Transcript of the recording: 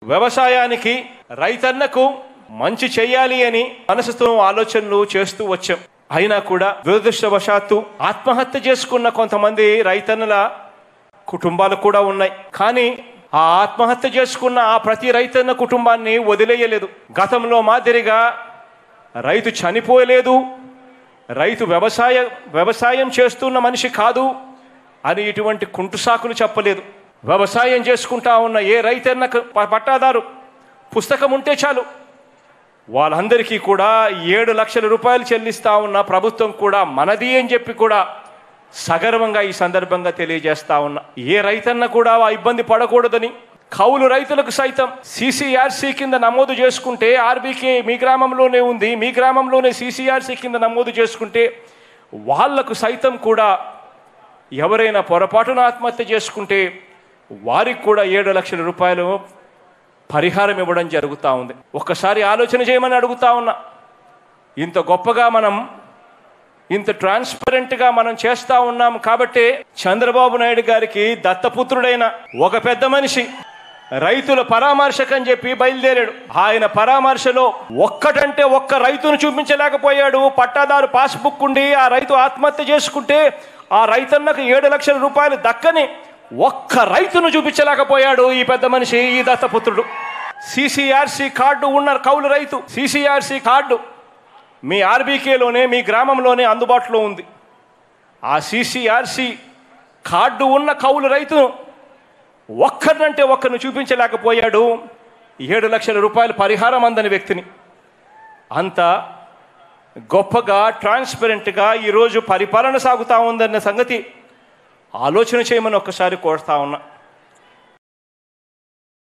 వ్యవసాయానికి రైతన్నకు మంచి చేయాలి అని మనసుతో ఆలోచనలు చేస్తూ వచ్చాం అయినా కూడా దురదృష్టవశాత్తు ఆత్మహత్య చేసుకున్న కొంతమంది రైతన్నల కుటుంబాలు కూడా ఉన్నాయి కానీ ఆ ఆత్మహత్య చేసుకున్న ఆ ప్రతి రైతన్న కుటుంబాన్ని వదిలేయలేదు గతంలో మాదిరిగా రైతు చనిపోయలేదు రైతు వ్యవసాయ వ్యవసాయం చేస్తున్న మనిషి కాదు అని ఇటువంటి కుంటుసాకులు చెప్పలేదు వ్యవసాయం చేసుకుంటా ఉన్న ఏ రైతన్న పట్టాదారు పుస్తకం ఉంటే చాలు వాళ్ళందరికీ కూడా ఏడు లక్షల రూపాయలు చెల్లిస్తా ఉన్న ప్రభుత్వం కూడా మనది అని చెప్పి కూడా సగర్వంగా ఈ సందర్భంగా తెలియజేస్తా ఉన్నా ఏ రైతన్న కూడా ఆ ఇబ్బంది పడకూడదని కౌలు రైతులకు సైతం సిసిఆర్సి కింద నమోదు చేసుకుంటే ఆర్బీకే మీ గ్రామంలోనే ఉంది మీ గ్రామంలోనే సిసిఆర్సి కింద నమోదు చేసుకుంటే వాళ్లకు సైతం కూడా ఎవరైనా పొరపాటున ఆత్మహత్య చేసుకుంటే వారికి కూడా ఏడు లక్షల రూపాయలు పరిహారం ఇవ్వడం జరుగుతూ ఉంది ఒక్కసారి ఆలోచన చేయమని అడుగుతా ఉన్నా ఇంత గొప్పగా మనం ఇంత ట్రాన్స్పరెంట్గా మనం చేస్తా ఉన్నాం కాబట్టి చంద్రబాబు నాయుడు గారికి దత్తపుత్రుడైన ఒక పెద్ద మనిషి రైతుల పరామర్శకని చెప్పి బయలుదేరాడు ఆయన పరామర్శలో ఒక్కటంటే ఒక్క రైతును చూపించలేకపోయాడు పట్టాదారు పాస్బుక్ ఉండి ఆ రైతు ఆత్మహత్య చేసుకుంటే ఆ రైతన్నకు ఏడు లక్షల రూపాయలు దక్కని ఒక్క రైతును చూపించలేకపోయాడు ఈ పెద్ద మనిషి ఈ దత్తపుత్రుడు సిసిఆర్సి కార్డు ఉన్న కౌలు రైతు సిసిఆర్సి కార్డు మీ ఆర్బీకేలోనే మీ గ్రామంలోనే అందుబాటులో ఉంది ఆ సిసిఆర్సి కార్డు ఉన్న కౌలు రైతును ఒక్కరినంటే ఒక్కరిని చూపించలేకపోయాడు ఏడు లక్షల రూపాయల పరిహారం అందని వ్యక్తిని అంత గొప్పగా ట్రాన్స్పరెంట్గా ఈరోజు పరిపాలన సాగుతూ ఉందన్న సంగతి ఆలోచన చేయమని ఒక్కసారి కోరుతా ఉన్నా